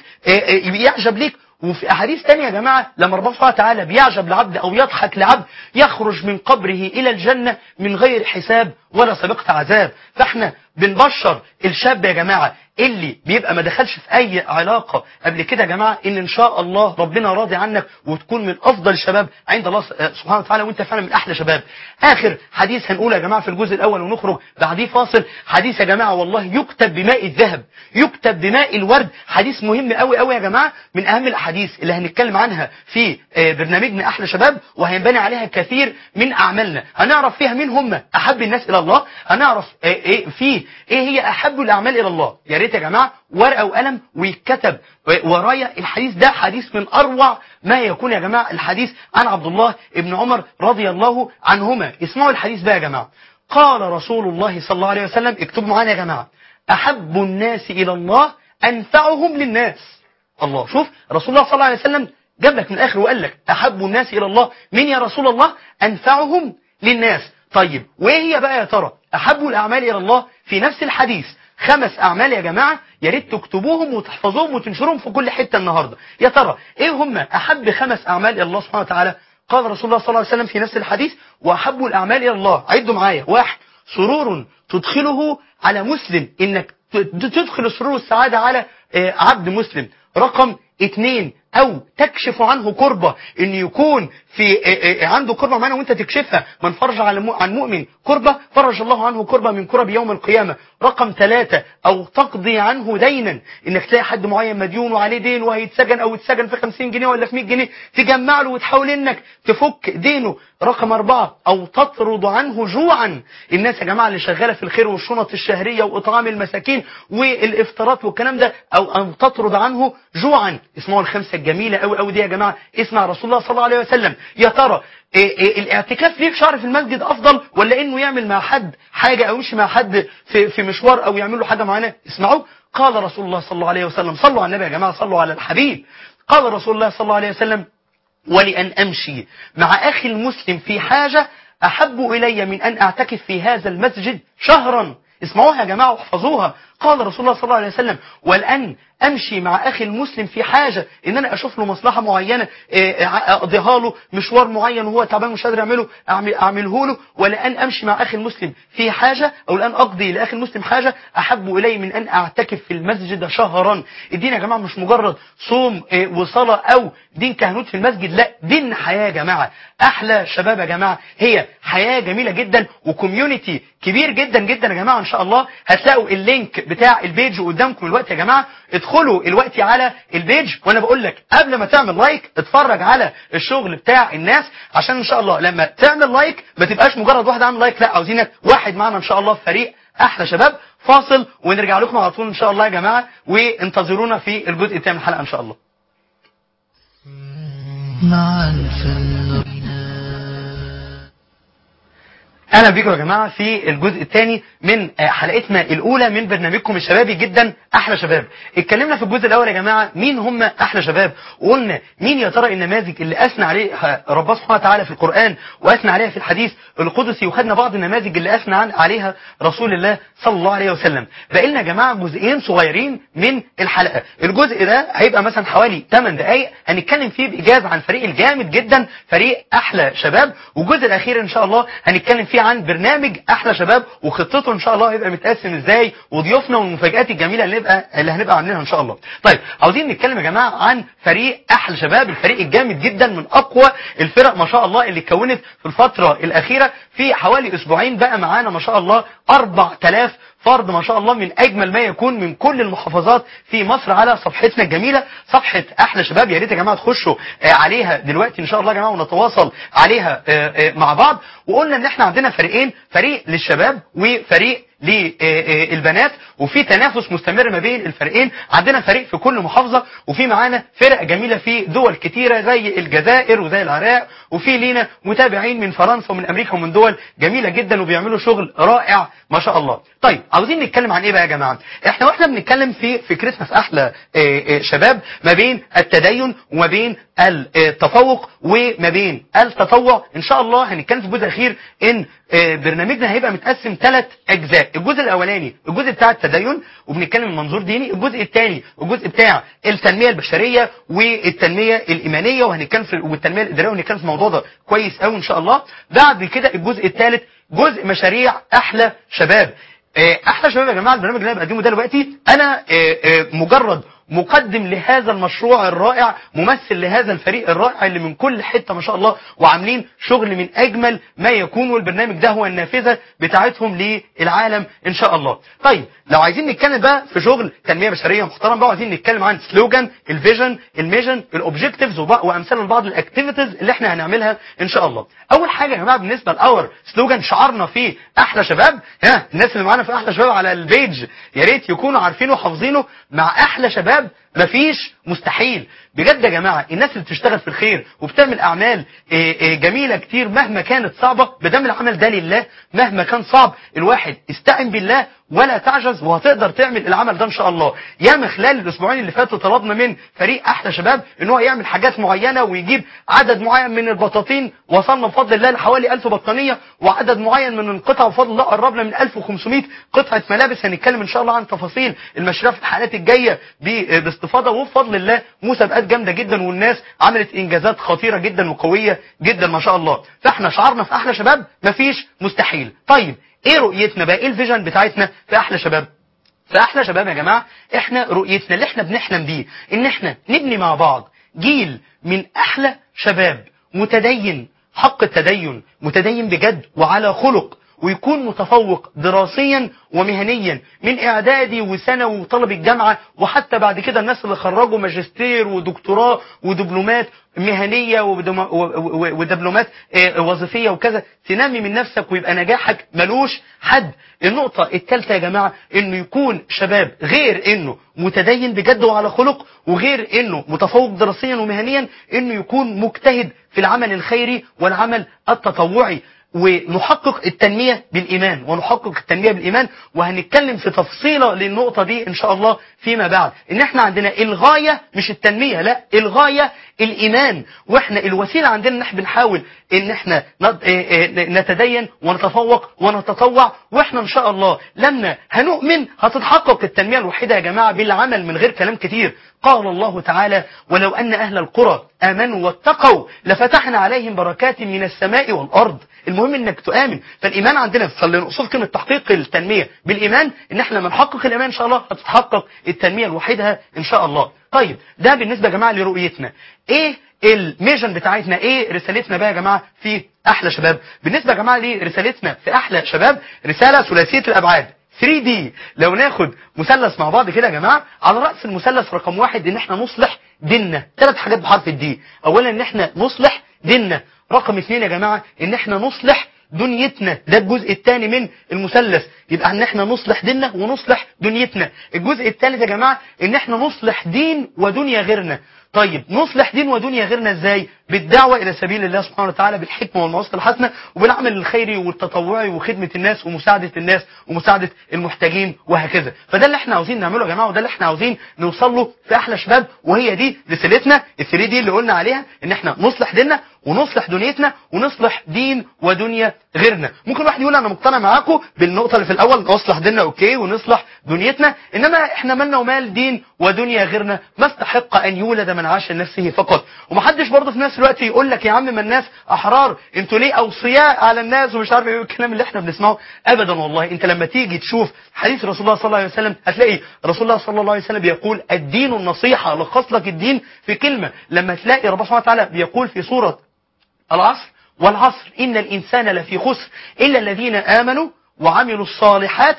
بيعجب ليك وفي أحاديث تانية يا جماعة لما ربنا سبحانه وتعالى بيعجب لعبد أو يضحك لعبد يخرج من قبره إلى الجنة من غير حساب ولا سابقة عذاب فاحنا بنبشر الشاب يا جماعة اللي بيبقى ما دخلش في أي علاقة قبل كده يا جماعة إن إن شاء الله ربنا راضي عنك وتكون من أفضل الشباب عند الله سبحانه وتعالى وأنت فعلا من أحلى شباب آخر حديث هنقوله يا جماعة في الجزء الأول ونخرج بعديه فاصل حديث يا جماعة والله يكتب بماء الذهب يكتب بماء الورد حديث مهم قوي قوي يا جماعة من أهم الأحاديث اللي هنتكلم عنها في برنامجنا أحلى شباب وهينبني عليها كثير من أعمالنا هنعرف فيها مين هم أحب الناس إلى الله هنعرف إيه فيه إيه هي أحب الأعمال إلى الله يا ريت يا جماعة ورقة وقلم ويتكتب ورايا الحديث ده حديث من أروع ما يكون يا جماعة الحديث عن عبد الله ابن عمر رضي الله عنهما اسمعوا الحديث ده يا جماعة قال رسول الله صلى الله عليه وسلم اكتبوا معانا يا جماعة أحب الناس إلى الله أنفعهم للناس الله شوف رسول الله صلى الله عليه وسلم جاب لك من الاخر وقال لك احب الناس الى الله مين يا رسول الله انفعهم للناس طيب وايه هي بقى يا ترى احب الاعمال الى الله في نفس الحديث خمس اعمال يا جماعه يا ريت تكتبوهم وتحفظوهم وتنشروهم في كل حته النهارده يا ترى ايه هم احب خمس اعمال الى الله سبحانه وتعالى قال رسول الله صلى الله عليه وسلم في نفس الحديث واحب الاعمال الى الله عدوا معايا واحد سرور تدخله على مسلم انك ت- تدخل السرور والسعاده على آه، عبد مسلم رقم اثنين او تكشف عنه كربة ان يكون في آه، آه، عنده كربة معانا وانت تكشفها من فرج على مو- عن مؤمن كربة فرج الله عنه كربة من كرب يوم القيامة رقم ثلاثة او تقضي عنه دينا انك تلاقي حد معين مديون وعليه دين وهيتسجن او يتسجن في 50 جنيه ولا في 100 جنيه تجمع له وتحاول انك تفك دينه رقم أربعة أو تطرد عنه جوعا الناس يا جماعة اللي شغالة في الخير والشنط الشهرية وإطعام المساكين والإفطارات والكلام ده أو أن تطرد عنه جوعا اسمعوا الخمسة الجميلة أوي أوي دي يا جماعة اسمع رسول الله صلى الله عليه وسلم يا ترى إيه إيه الاعتكاف ليه في شهر في المسجد أفضل ولا إنه يعمل مع حد حاجة أو يمشي مع حد في, في مشوار أو يعمل له حاجة معينة اسمعوا قال رسول الله صلى الله عليه وسلم صلوا على النبي يا جماعة صلوا على الحبيب قال رسول الله صلى الله عليه وسلم ولأن أمشي مع أخي المسلم في حاجة أحب إلي من أن أعتكف في هذا المسجد شهرا اسمعوها يا جماعة واحفظوها قال رسول الله صلى الله عليه وسلم ولأن أمشي مع أخي المسلم في حاجة إن أنا أشوف له مصلحة معينة إيه، أقضيها له مشوار معين وهو تعبان مش قادر يعمله أعمل أعمله له ولأن أمشي مع أخي المسلم في حاجة أو لأن أقضي لأخي المسلم حاجة أحب إلي من أن أعتكف في المسجد شهرا الدين يا جماعة مش مجرد صوم إيه، وصلاة أو دين كهنوت في المسجد لا دين حياة يا جماعة أحلى شباب يا جماعة هي حياة جميلة جدا وكوميونيتي كبير جدا جدا يا جماعة إن شاء الله هتلاقوا اللينك بتاع البيج قدامكم الوقت يا جماعة ادخلوا الوقت على البيج وانا بقول لك قبل ما تعمل لايك اتفرج على الشغل بتاع الناس عشان ان شاء الله لما تعمل لايك ما تبقاش مجرد واحد عامل لايك لا عاوزينك واحد معانا ان شاء الله في فريق احلى شباب فاصل ونرجع لكم على طول ان شاء الله يا جماعة وانتظرونا في الجزء الثاني من الحلقة ان شاء الله معا فلنرنا اهلا بيكم يا جماعه في الجزء الثاني من آه، حلقتنا الاولى من برنامجكم الشبابي جدا احلى شباب اتكلمنا في الجزء الاول يا جماعه مين هم احلى شباب وقلنا مين يا ترى النماذج اللي اثنى عليها ربنا سبحانه وتعالى في القران واثنى عليها في الحديث القدسي وخدنا بعض النماذج اللي اثنى عن- عليها رسول الله صلى الله عليه وسلم بقى لنا يا جماعه جزئين صغيرين من الحلقه الجزء ده هيبقى مثلا حوالي 8 دقائق هنتكلم فيه بايجاز عن فريق الجامد جدا فريق احلى شباب والجزء الاخير ان شاء الله هنتكلم فيه عن برنامج احلى شباب وخطته ان شاء الله هيبقى متقسم ازاي وضيوفنا والمفاجات الجميله اللي نبقى اللي هنبقى عاملينها ان شاء الله طيب عاوزين نتكلم يا جماعه عن فريق احلى شباب الفريق الجامد جدا من اقوى الفرق ما شاء الله اللي اتكونت في الفتره الاخيره في حوالي اسبوعين بقى معانا ما شاء الله 4000 فرد ما شاء الله من اجمل ما يكون من كل المحافظات في مصر على صفحتنا الجميله صفحه احلى شباب يا ريت يا جماعه تخشوا آه، عليها دلوقتي ان شاء الله يا جماعه ونتواصل عليها آه، آه، مع بعض وقلنا ان احنا عندنا فريقين فريق للشباب وفريق للبنات وفي تنافس مستمر ما بين الفريقين عندنا فريق في كل محافظة وفي معانا فرق جميلة في دول كتيرة زي الجزائر وزي العراق وفي لينا متابعين من فرنسا ومن أمريكا ومن دول جميلة جدا وبيعملوا شغل رائع ما شاء الله طيب عاوزين نتكلم عن ايه بقى يا جماعة احنا واحنا بنتكلم في فكرتنا في احلى آه، آه، شباب ما بين التدين وما بين التفوق وما بين التطوع ان شاء الله هنتكلم في الجزء الاخير ان آه، برنامجنا هيبقى متقسم ثلاث اجزاء الجزء الاولاني الجزء بتاع التدين وبنتكلم من منظور ديني الجزء الثاني الجزء بتاع التنميه البشريه والتنميه الايمانيه وهنتكلم في والتنميه الاداريه وهنتكلم في الموضوع ده كويس قوي ان شاء الله بعد كده الجزء الثالث جزء مشاريع احلى شباب آه، احلى شباب يا جماعه البرنامج اللي انا بقدمه ده دلوقتي انا آه، آه، مجرد مقدم لهذا المشروع الرائع ممثل لهذا الفريق الرائع اللي من كل حته ما شاء الله وعاملين شغل من اجمل ما يكون والبرنامج ده هو النافذه بتاعتهم للعالم ان شاء الله. طيب لو عايزين نتكلم بقى في شغل تنميه بشريه محترم بقى عايزين نتكلم عن سلوجان الفيجن الميجن الاوبجكتيفز وامثال لبعض الاكتيفيتيز اللي احنا هنعملها ان شاء الله. اول حاجه يا جماعه بالنسبه لاور سلوجان شعارنا في احلى شباب ها الناس اللي معانا في احلى شباب على البيج يا ريت يكونوا عارفينه وحافظينه مع احلى شباب مفيش مستحيل بجد يا جماعة الناس اللي بتشتغل في الخير وبتعمل أعمال إيه إيه جميلة كتير مهما كانت صعبة بدم العمل ده لله مهما كان صعب الواحد استعن بالله ولا تعجز وهتقدر تعمل العمل ده ان شاء الله ياما خلال الاسبوعين اللي فاتوا طلبنا من فريق احلى شباب ان هو يعمل حاجات معينه ويجيب عدد معين من البطاطين وصلنا بفضل الله لحوالي 1000 بطانيه وعدد معين من القطع بفضل الله قربنا من 1500 قطعه ملابس هنتكلم ان شاء الله عن تفاصيل المشاريع في الحلقات الجايه ب- باستفاضه وبفضل الله مسابقات جامده جدا والناس عملت انجازات خطيره جدا وقويه جدا ما شاء الله فاحنا شعارنا في احلى شباب مفيش مستحيل طيب ايه رؤيتنا بقى ايه الفيجن بتاعتنا في احلى شباب فاحلى شباب يا جماعه احنا رؤيتنا اللي احنا بنحلم بيه ان احنا نبني مع بعض جيل من احلى شباب متدين حق التدين متدين بجد وعلى خلق ويكون متفوق دراسيا ومهنيا من اعدادي وثانوي وطلب الجامعه وحتى بعد كده الناس اللي خرجوا ماجستير ودكتوراه ودبلومات مهنيه ودم- و- و- ودبلومات آه، وظيفيه وكذا تنمي من نفسك ويبقى نجاحك ملوش حد النقطه الثالثه يا جماعه انه يكون شباب غير انه متدين بجد وعلى خلق وغير انه متفوق دراسيا ومهنيا انه يكون مجتهد في العمل الخيري والعمل التطوعي ونحقق التنمية بالإيمان ونحقق التنمية بالإيمان وهنتكلم في تفصيلة للنقطة دي إن شاء الله فيما بعد إن إحنا عندنا الغاية مش التنمية لا الغاية الإيمان وإحنا الوسيلة عندنا إن إحنا بنحاول إن إحنا نت- إيه إيه نتدين ونتفوق ونتطوع وإحنا إن شاء الله لما هنؤمن هتتحقق التنمية الوحيدة يا جماعة بالعمل من غير كلام كتير قال الله تعالى ولو أن أهل القرى آمنوا واتقوا لفتحنا عليهم بركات من السماء والأرض المهم انك تؤمن فالايمان عندنا فاللي نقصد كلمه تحقيق التنميه بالايمان ان احنا لما نحقق الايمان ان شاء الله هتتحقق التنميه لوحدها ان شاء الله طيب ده بالنسبه يا جماعه لرؤيتنا ايه الميجن بتاعتنا ايه رسالتنا بقى يا جماعه في احلى شباب بالنسبه يا جماعه لرسالتنا في احلى شباب رساله ثلاثيه الابعاد 3D لو ناخد مثلث مع بعض كده يا جماعه على راس المثلث رقم واحد ان احنا نصلح ديننا ثلاث حاجات بحرف الدي اولا ان احنا نصلح ديننا رقم اثنين يا جماعه ان احنا نصلح دنيتنا ده الجزء الثاني من المثلث يبقى ان احنا نصلح ديننا ونصلح دنيتنا الجزء الثالث يا جماعه ان احنا نصلح دين ودنيا غيرنا طيب نصلح دين ودنيا غيرنا ازاي بالدعوة الى سبيل الله سبحانه وتعالى بالحكمة والمواصفة الحسنة وبالعمل الخيري والتطوعي وخدمة الناس ومساعدة الناس ومساعدة المحتاجين وهكذا فده اللي احنا عاوزين نعمله يا جماعة وده اللي احنا عاوزين نوصل له في احلى شباب وهي دي رسالتنا الثري دي اللي قلنا عليها ان احنا نصلح ديننا ونصلح دنيتنا ونصلح دين ودنيا غيرنا ممكن واحد يقول انا مقتنع معاكم بالنقطة اللي في الاول نصلح ديننا اوكي ونصلح دنيتنا انما احنا مالنا ومال دين ودنيا غيرنا ما استحق ان يولد من عاش لنفسه فقط ومحدش برضه في نفس الوقت يقول لك يا عم ما الناس احرار انتوا ليه اوصياء على الناس ومش عارف ايه الكلام اللي احنا بنسمعه ابدا والله انت لما تيجي تشوف حديث رسول الله صلى الله عليه وسلم هتلاقي رسول الله صلى الله عليه وسلم بيقول الدين النصيحة لخص لك الدين في كلمة لما تلاقي ربنا سبحانه وتعالى بيقول في سورة العصر والعصر إن الإنسان لفي خسر إلا الذين آمنوا وعملوا الصالحات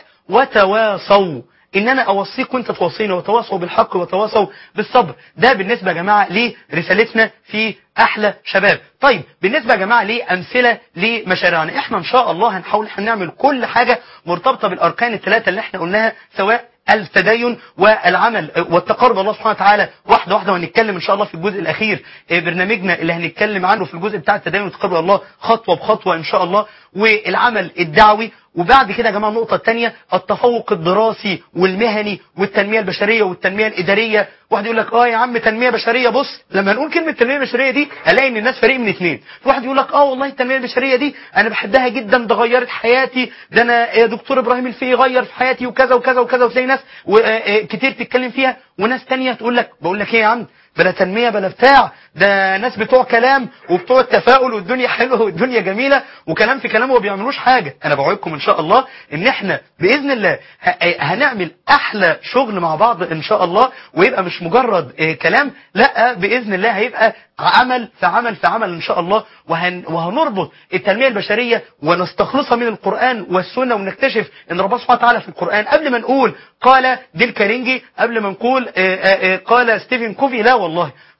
وتواصوا إن أنا أوصيك وأنت توصيني وتواصوا بالحق وتواصوا بالصبر ده بالنسبة يا جماعة لرسالتنا في أحلى شباب طيب بالنسبة يا جماعة لأمثلة لمشاريعنا إحنا إن شاء الله هنحاول إحنا نعمل كل حاجة مرتبطة بالأركان الثلاثة اللي إحنا قلناها سواء التدين والعمل والتقرب الله سبحانه وتعالى واحده واحده وهنتكلم ان شاء الله في الجزء الاخير آه، برنامجنا اللي هنتكلم عنه في الجزء بتاع التدين والتقرب الى الله خطوه بخطوه ان شاء الله والعمل الدعوي وبعد كده يا جماعه النقطه الثانيه التفوق الدراسي والمهني والتنميه البشريه والتنميه الاداريه واحد يقول لك اه يا عم تنميه بشريه بص لما نقول كلمه تنميه بشريه دي الاقي ان الناس فريق من اثنين في واحد يقول لك اه والله التنميه البشريه دي انا بحبها جدا ده غيرت حياتي ده انا يا دكتور ابراهيم الفقي غير في حياتي وكذا وكذا وكذا وتلاقي ناس و- آه، آه، كتير تتكلم فيها وناس تانية تقول لك بقول لك ايه يا عم بلا تنمية بلا بتاع ده ناس بتوع كلام وبتوع التفاؤل والدنيا حلوة والدنيا جميلة وكلام في كلام وما بيعملوش حاجة انا بوعدكم ان شاء الله ان احنا باذن الله ه- هنعمل احلى شغل مع بعض ان شاء الله ويبقى مش مجرد آه، كلام لا باذن الله هيبقى عمل في عمل في عمل ان شاء الله وهن وهنربط التنميه البشريه ونستخلصها من القران والسنه ونكتشف ان ربنا سبحانه وتعالى في القران قبل ما نقول قال ديل كارينجي قبل ما نقول آه، آه، آه، قال ستيفن كوفي لا والله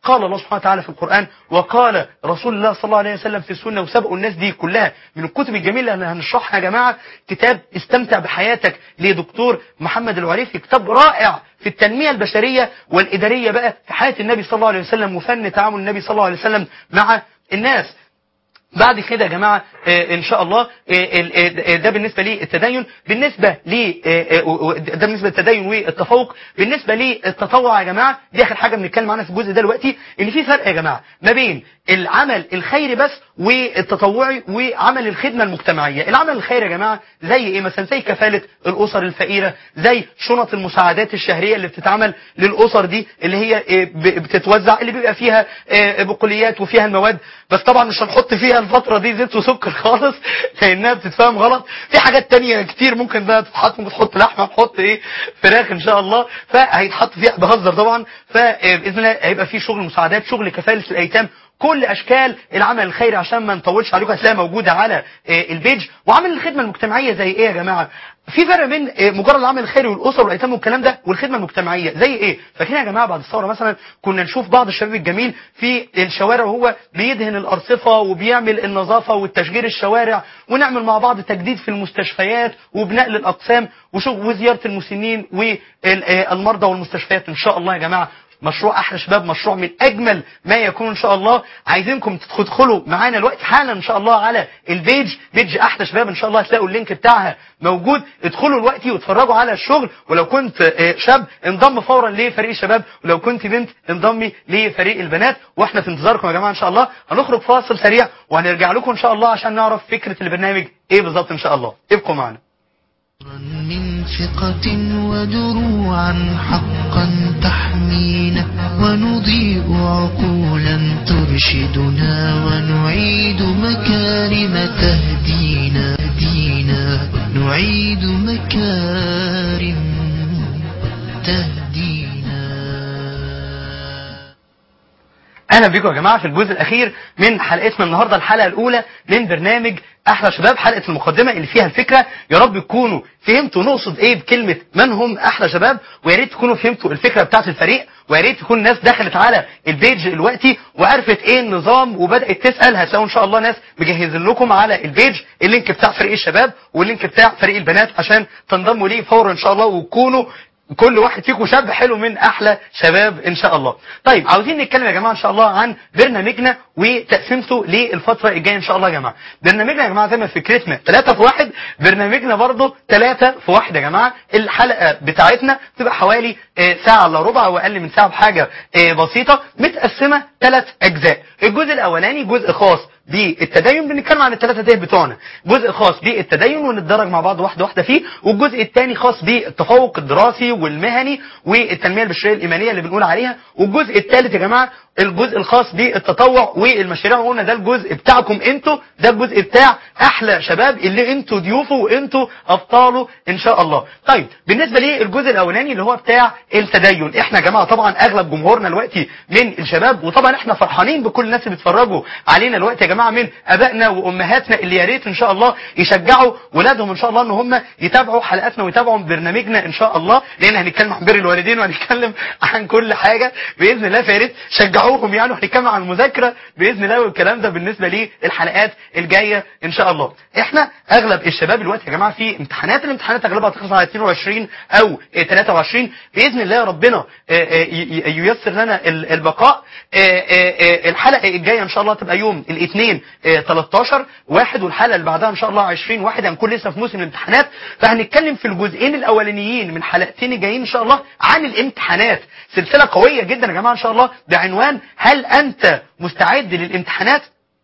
قال الله سبحانه وتعالى في القرآن وقال رسول الله صلى الله عليه وسلم في السنة وسبقوا الناس دي كلها من الكتب الجميلة اللي هنشرحها يا جماعة كتاب استمتع بحياتك لدكتور محمد العريفي كتاب رائع في التنمية البشرية والإدارية بقى في حياة النبي صلى الله عليه وسلم وفن تعامل النبي صلى الله عليه وسلم مع الناس بعد كده يا جماعة آه، ان شاء الله آه، ال- آه، ده بالنسبة للتدين بالنسبة ل آه، آه، و- ده بالنسبة للتدين والتفوق بالنسبة للتطوع يا جماعة دي اخر حاجة بنتكلم عنها في الجزء ده دلوقتي ان في فرق يا جماعة ما بين العمل الخيري بس والتطوعي وعمل الخدمة المجتمعية العمل الخيري يا جماعة زي ايه مثلا زي كفالة الاسر الفقيرة زي شنط المساعدات الشهرية اللي بتتعمل للاسر دي اللي هي آه، ب- بتتوزع اللي بيبقى فيها آه، بقوليات وفيها المواد بس طبعا مش هنحط فيها الفترة دي زيت وسكر خالص لانها بتتفهم غلط في حاجات تانية كتير ممكن بقى تتحط ممكن تحط لحمة تحط ايه فراخ ان شاء الله فهيتحط فيها بهزر طبعا فباذن الله هيبقى في شغل مساعدات شغل كفالة الايتام كل اشكال العمل الخيري عشان ما نطولش عليكم هتلاقيها موجوده على آه، البيج وعمل الخدمه المجتمعيه زي ايه يا جماعه في فرق بين آه، مجرد العمل الخيري والاسر والايتام والكلام ده والخدمه المجتمعيه زي ايه فاكرين يا جماعه بعد الثوره مثلا كنا نشوف بعض الشباب الجميل في الشوارع وهو بيدهن الارصفه وبيعمل النظافه والتشجير الشوارع ونعمل مع بعض تجديد في المستشفيات وبنقل الاقسام وشغل وزياره المسنين والمرضى والمستشفيات ان شاء الله يا جماعه مشروع احلى شباب مشروع من اجمل ما يكون ان شاء الله عايزينكم تدخلوا معانا الوقت حالا ان شاء الله على البيج بيج احلى شباب ان شاء الله هتلاقوا اللينك بتاعها موجود ادخلوا الوقت واتفرجوا على الشغل ولو كنت آه، شاب انضم فورا لفريق الشباب ولو كنت بنت انضمي لفريق البنات واحنا في انتظاركم يا جماعه ان شاء الله هنخرج فاصل سريع وهنرجع لكم ان شاء الله عشان نعرف فكره البرنامج ايه بالظبط ان شاء الله ابقوا معنا من ثقة ودروعا حقا تحمينا ونضيء عقولا ترشدنا ونعيد مكارم تهدينا دينا نعيد مكارم تهدينا اهلا بيكم يا جماعه في الجزء الاخير من حلقتنا النهارده الحلقه الاولى من برنامج احلى شباب حلقه المقدمه اللي فيها الفكره يا رب تكونوا فهمتوا نقصد ايه بكلمه من هم احلى شباب ويا ريت تكونوا فهمتوا الفكره بتاعه الفريق ويا ريت تكون ناس دخلت على البيج دلوقتي وعرفت ايه النظام وبدات تسال هتلاقوا ان شاء الله ناس مجهزين لكم على البيج اللينك بتاع فريق الشباب واللينك بتاع فريق البنات عشان تنضموا ليه فورا ان شاء الله وتكونوا كل واحد فيكم شاب حلو من احلى شباب ان شاء الله طيب عاوزين نتكلم يا جماعه ان شاء الله عن برنامجنا وتقسيمته للفتره الجايه ان شاء الله يا جماعه برنامجنا يا جماعه زي ما فكرتنا ثلاثة في واحد برنامجنا برضه ثلاثة في واحد يا جماعه الحلقه بتاعتنا بتبقى حوالي آه، ساعه الا ربع او اقل من ساعه بحاجه آه، بسيطه متقسمه ثلاث اجزاء الجزء الاولاني جزء خاص بالتدين بنتكلم عن الثلاثه ديه بتوعنا جزء خاص بالتدين ونتدرج مع بعض واحده واحده فيه والجزء الثاني خاص بالتفوق الدراسي والمهني والتنميه البشريه الايمانيه اللي بنقول عليها والجزء الثالث يا جماعه الجزء الخاص بالتطوع والمشاريع وقلنا ده الجزء بتاعكم انتوا ده الجزء بتاع احلى شباب اللي انتوا ضيوفه وانتوا ابطاله ان شاء الله طيب بالنسبه للجزء الاولاني اللي هو بتاع التدين احنا يا جماعه طبعا اغلب جمهورنا دلوقتي من الشباب وطبعا احنا فرحانين بكل الناس اللي بيتفرجوا علينا دلوقتي يا جماعه من ابائنا وامهاتنا اللي يا ريت ان شاء الله يشجعوا ولادهم ان شاء الله ان هم يتابعوا حلقاتنا ويتابعوا برنامجنا ان شاء الله لان هنتكلم عن بر الوالدين وهنتكلم عن كل حاجه باذن الله فيا ريت شجعوهم يعني وهنتكلم عن المذاكره باذن الله والكلام ده بالنسبه للحلقات الجايه ان شاء الله احنا اغلب الشباب دلوقتي يا جماعه في امتحانات الامتحانات اغلبها هتخلص على 22 او آه، 23 باذن الله ربنا آه، آه، ي- ي- ييسر لنا ال- البقاء آه، آه، آه، الحلقه الجايه ان شاء الله تبقى يوم الاثنين 13 واحد والحلقه اللي بعدها ان شاء الله 20 واحد هنكون لسه في موسم الامتحانات فهنتكلم في الجزئين الاولانيين من حلقتين الجايين ان شاء الله عن الامتحانات سلسله قويه جدا يا جماعه ان شاء الله بعنوان هل انت مستعد للامتحانات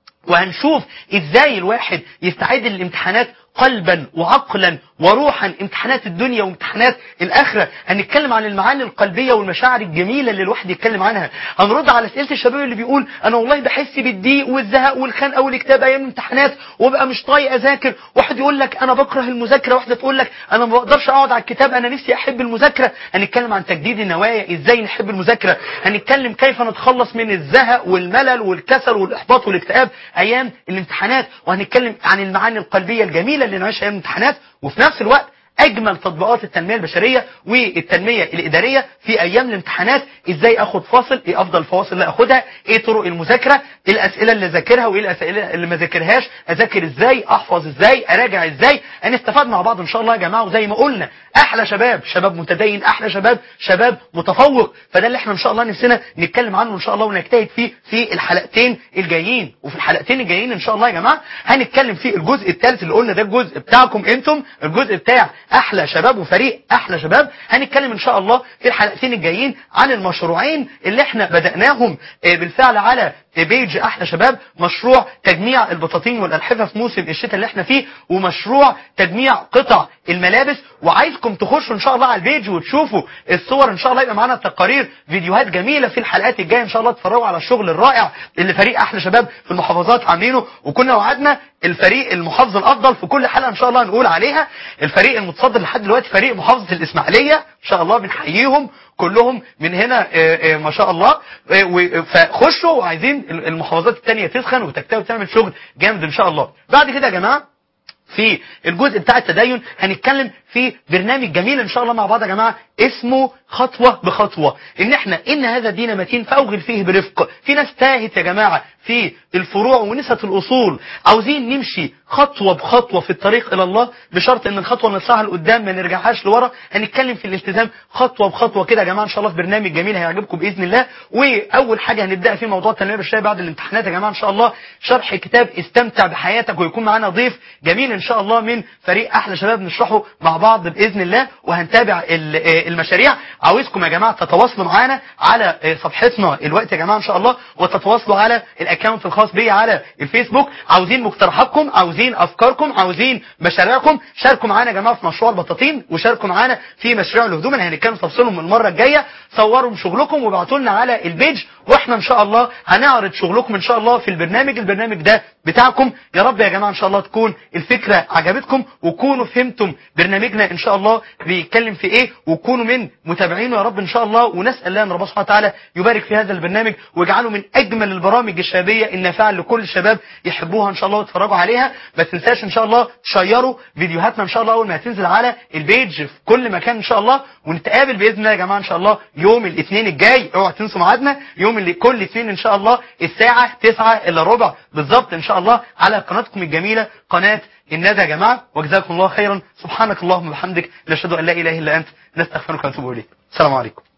وهنشوف ازاي الواحد يستعد للامتحانات قلبا وعقلا وروحا امتحانات الدنيا وامتحانات الاخره هنتكلم عن المعاني القلبيه والمشاعر الجميله اللي الواحد يتكلم عنها هنرد على اسئله الشباب اللي بيقول انا والله بحس بالضيق والزهق والخنقه والاكتئاب ايام الامتحانات وبقى مش طايق اذاكر واحد يقول لك انا بكره المذاكره واحده تقول لك انا ما بقدرش اقعد على الكتاب انا نفسي احب المذاكره هنتكلم عن تجديد النوايا ازاي نحب المذاكره هنتكلم كيف نتخلص من الزهق والملل والكسل والاحباط والاكتئاب ايام الامتحانات وهنتكلم عن المعاني القلبيه الجميله اللي نعيشها ايام الامتحانات وفي نفس الوقت اجمل تطبيقات التنميه البشريه والتنميه الاداريه في ايام الامتحانات ازاي اخد فاصل ايه افضل الفواصل اللي اخدها ايه طرق المذاكره ايه الاسئله اللي اذاكرها وايه الاسئله اللي ما ذاكرهاش اذاكر ازاي احفظ ازاي اراجع ازاي هنستفاد مع بعض ان شاء الله يا جماعه وزي ما قلنا احلى شباب شباب متدين احلى شباب شباب متفوق فده اللي احنا ان شاء الله نفسنا نتكلم عنه ان شاء الله ونجتهد فيه في الحلقتين الجايين وفي الحلقتين الجايين ان شاء الله يا جماعه هنتكلم في الجزء الثالث اللي قلنا ده الجزء بتاعكم انتم الجزء بتاع احلى شباب وفريق احلى شباب هنتكلم ان شاء الله في الحلقتين الجايين عن المشروعين اللي احنا بدأناهم آه، بالفعل على بيج احلى شباب مشروع تجميع البطاطين والالحفه في موسم الشتاء اللي احنا فيه ومشروع تجميع قطع الملابس وعايزكم تخشوا ان شاء الله على البيج وتشوفوا الصور ان شاء الله يبقى معانا تقارير فيديوهات جميله في الحلقات الجايه ان شاء الله تتفرجوا على الشغل الرائع اللي فريق احلى شباب في المحافظات عاملينه وكنا وعدنا الفريق المحافظ الافضل في كل حلقه ان شاء الله هنقول عليها الفريق المتصدر لحد دلوقتي فريق محافظه الاسماعيليه ان شاء الله بنحييهم كلهم من هنا آه، آه، ما شاء الله آه، و- فخشوا وعايزين المحافظات التانية تسخن وتجتهد وتعمل شغل جامد ان شاء الله بعد كده يا جماعه في الجزء بتاع التدين هنتكلم في برنامج جميل ان شاء الله مع بعض يا جماعه اسمه خطوه بخطوه ان احنا ان هذا الدين متين فاوغل فيه برفق في ناس تاهت يا جماعه في الفروع ونست الاصول عاوزين نمشي خطوه بخطوه في الطريق الى الله بشرط ان الخطوه نطلعها لقدام ما نرجعهاش لورا هنتكلم في الالتزام خطوه بخطوه كده يا جماعه ان شاء الله في برنامج جميل هيعجبكم باذن الله واول حاجه هنبدا في موضوع التنميه البشريه بعد الامتحانات يا جماعه ان شاء الله شرح كتاب استمتع بحياتك ويكون معانا ضيف جميل ان شاء الله من فريق احلى شباب نشرحه مع بعض باذن الله وهنتابع ال- آه المشاريع عاوزكم يا جماعه تتواصلوا معانا على آه صفحتنا الوقت يا جماعه ان شاء الله وتتواصلوا على الاكونت الخاص بي على الفيسبوك عاوزين مقترحاتكم عاوزين افكاركم عاوزين مشاريعكم شاركوا معانا يا جماعه في مشروع البطاطين وشاركوا معانا في مشروع الهدوم اللي هنتكلم تفصيلهم المره الجايه صوروا شغلكم وابعتوا لنا على البيج واحنا ان شاء الله هنعرض شغلكم ان شاء الله في البرنامج البرنامج ده بتاعكم يا رب يا جماعه ان شاء الله تكون الفكره عجبتكم وكونوا فهمتم برنامجنا ان شاء الله بيتكلم في ايه وكونوا من متابعينه يا رب ان شاء الله ونسال الله ان ربنا سبحانه وتعالى يبارك في هذا البرنامج ويجعله من اجمل البرامج الشبابيه النافعه لكل الشباب يحبوها ان شاء الله ويتفرجوا عليها ما تنساش ان شاء الله تشيروا فيديوهاتنا ان شاء الله اول ما هتنزل على البيج في كل مكان ان شاء الله ونتقابل باذن الله يا جماعه ان شاء الله يوم الاثنين الجاي اوعوا تنسوا ميعادنا يوم اللي كل اثنين ان شاء الله الساعه 9 الا ربع بالظبط ان شاء الله على قناتكم الجميله قناه الندى يا جماعه وجزاكم الله خيرا سبحانك اللهم وبحمدك نشهد ان لا اله الا انت نستغفرك ونتوب اليك السلام عليكم